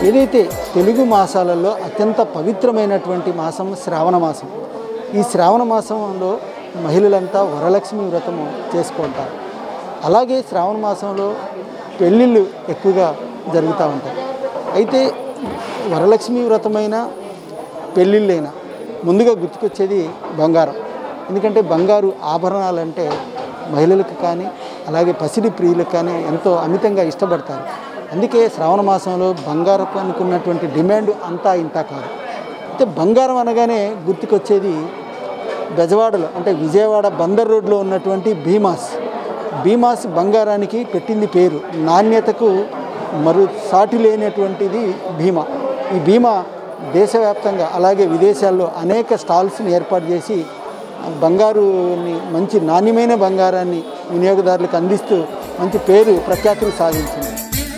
ఏదైతే తెలుగు మాసాలలో అత్యంత పవిత్రమైనటువంటి మాసం శ్రావణ మాసం ఈ శ్రావణ మాసంలో మహిళలంతా వరలక్ష్మి వ్రతము చేసుకుంటారు అలాగే శ్రావణ మాసంలో పెళ్ళిళ్ళు ఎక్కువగా జరుగుతూ ఉంటాయి అయితే వరలక్ష్మి వ్రతమైన పెళ్ళిళ్ళైనా ముందుగా గుర్తుకొచ్చేది బంగారం ఎందుకంటే బంగారు ఆభరణాలంటే మహిళలకు కానీ అలాగే పసిడి ప్రియులకు కానీ ఎంతో అమితంగా ఇష్టపడతారు అందుకే శ్రావణ మాసంలో బంగారపు అనుకున్నటువంటి డిమాండ్ అంతా ఇంత కాదు అయితే బంగారం అనగానే గుర్తుకొచ్చేది బెజవాడలో అంటే విజయవాడ బందర్ రోడ్లో ఉన్నటువంటి భీమాస్ భీమాస్ బంగారానికి పెట్టింది పేరు నాణ్యతకు మరు సాటి లేనటువంటిది భీమా ఈ భీమా దేశవ్యాప్తంగా అలాగే విదేశాల్లో అనేక స్టాల్స్ని ఏర్పాటు చేసి బంగారుని మంచి నాణ్యమైన బంగారాన్ని వినియోగదారులకు అందిస్తూ మంచి పేరు ప్రఖ్యాతులు సాధించింది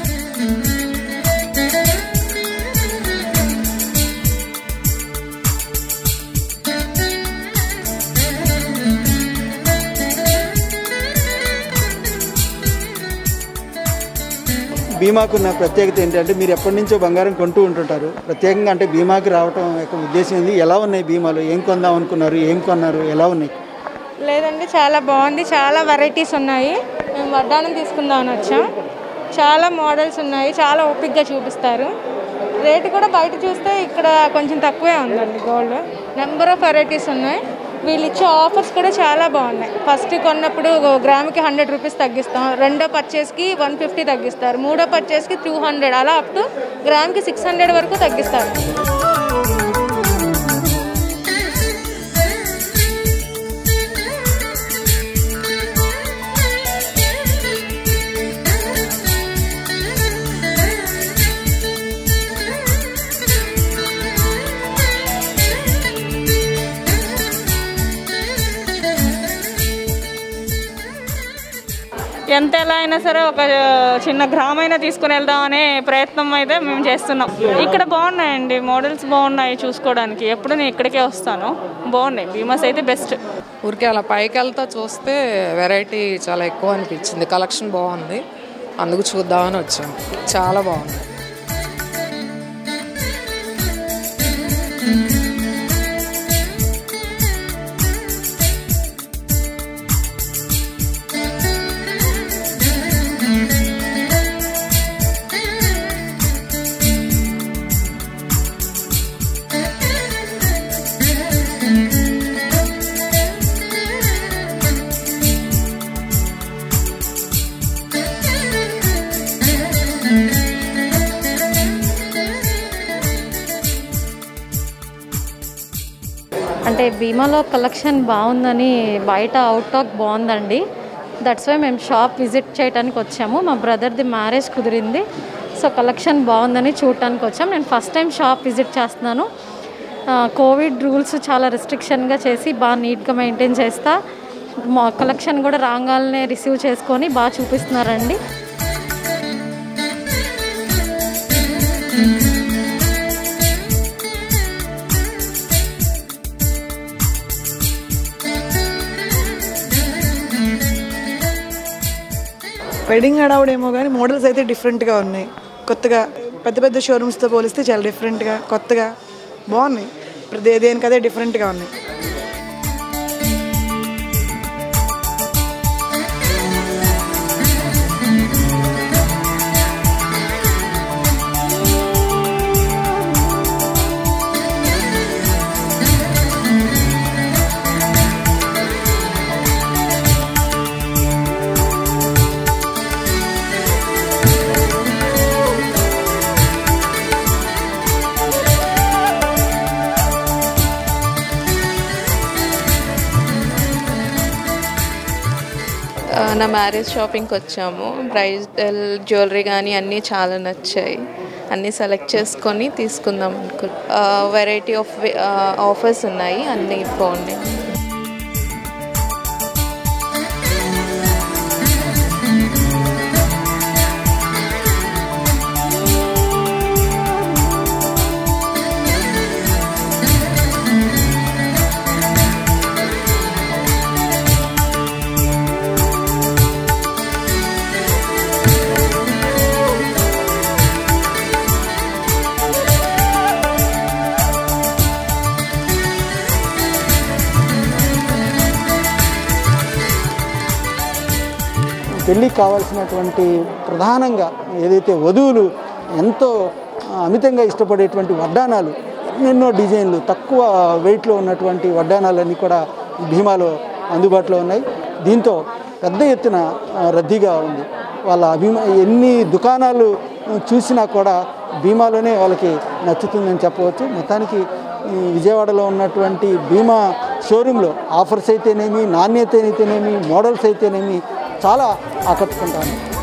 బీమాకున్న ప్రత్యేకత ఏంటంటే మీరు ఎప్పటి నుంచో బంగారం కొంటూ ఉంటుంటారు ప్రత్యేకంగా అంటే బీమాకి రావటం యొక్క ఉద్దేశం ఏంది ఎలా ఉన్నాయి బీమాలు ఏం కొందాం అనుకున్నారు ఏం కొన్నారు ఎలా ఉన్నాయి లేదండి చాలా బాగుంది చాలా వెరైటీస్ ఉన్నాయి మేము వడ్డానం తీసుకుందామని వచ్చాం చాలా మోడల్స్ ఉన్నాయి చాలా ఓపిక్గా చూపిస్తారు రేటు కూడా బయట చూస్తే ఇక్కడ కొంచెం తక్కువే ఉందండి గోల్డ్ నెంబర్ ఆఫ్ వెరైటీస్ ఉన్నాయి వీళ్ళు ఇచ్చే ఆఫర్స్ కూడా చాలా బాగున్నాయి ఫస్ట్ కొన్నప్పుడు గ్రామ్కి హండ్రెడ్ రూపీస్ తగ్గిస్తాం రెండో పర్చేస్కి వన్ ఫిఫ్టీ తగ్గిస్తారు మూడో పర్చేస్కి టూ హండ్రెడ్ అలా అప్ టు గ్రామ్కి సిక్స్ హండ్రెడ్ వరకు తగ్గిస్తారు ఎంత ఎలా అయినా సరే ఒక చిన్న గ్రామ్ అయినా తీసుకుని వెళ్దాం అనే ప్రయత్నం అయితే మేము చేస్తున్నాం ఇక్కడ బాగున్నాయండి మోడల్స్ బాగున్నాయి చూసుకోవడానికి ఎప్పుడు నేను ఇక్కడికే వస్తాను బాగున్నాయి బీమాస్ అయితే బెస్ట్ ఊరికే అలా పైకి వెళ్తా చూస్తే వెరైటీ చాలా ఎక్కువ అనిపించింది కలెక్షన్ బాగుంది అందుకు చూద్దామని వచ్చాం చాలా బాగుంది అంటే భీమాలో కలెక్షన్ బాగుందని బయట అవుట్ టాక్ బాగుందండి దట్స్ వై మేము షాప్ విజిట్ చేయడానికి వచ్చాము మా బ్రదర్ది మ్యారేజ్ కుదిరింది సో కలెక్షన్ బాగుందని చూడటానికి వచ్చాం నేను ఫస్ట్ టైం షాప్ విజిట్ చేస్తున్నాను ఆ, కోవిడ్ రూల్స్ చాలా రిస్ట్రిక్షన్గా చేసి బాగా నీట్గా మెయింటైన్ చేస్తా మా కలెక్షన్ కూడా రాగాలనే రిసీవ్ చేసుకొని బాగా చూపిస్తున్నారండి వెడ్డింగ్ హడావుడేమో కానీ మోడల్స్ అయితే డిఫరెంట్గా ఉన్నాయి కొత్తగా పెద్ద పెద్ద షోరూమ్స్తో పోలిస్తే చాలా డిఫరెంట్గా కొత్తగా బాగున్నాయి ఇప్పుడు దే దేనికి అదే డిఫరెంట్గా ఉన్నాయి ఆ, నా మ్యారేజ్ షాపింగ్కి వచ్చాము బ్రైడల్ జ్యువెలరీ కానీ అన్నీ చాలా నచ్చాయి అన్నీ సెలెక్ట్ చేసుకొని తీసుకుందాం అనుకు వెరైటీ ఆఫ్ ఆఫర్స్ ఉన్నాయి అన్నీ బాగున్నాయి పెళ్ళికి కావాల్సినటువంటి ప్రధానంగా ఏదైతే వధువులు ఎంతో ఆ, అమితంగా ఇష్టపడేటువంటి వడ్డానాలు ఎన్నెన్నో డిజైన్లు తక్కువ వెయిట్లో ఉన్నటువంటి వడ్డానాలన్నీ కూడా ఈ భీమాలో అందుబాటులో ఉన్నాయి దీంతో పెద్ద ఎత్తున ఆ, రద్దీగా ఉంది వాళ్ళ అభిమా ఎన్ని దుకాణాలు చూసినా కూడా భీమాలోనే వాళ్ళకి నచ్చుతుందని చెప్పవచ్చు మొత్తానికి ఈ విజయవాడలో ఉన్నటువంటి భీమా షోరూంలో ఆఫర్స్ అయితేనేమి నాణ్యత అయితేనేమి మోడల్స్ అయితేనేమి చాలా ఆకట్టుకుంటాను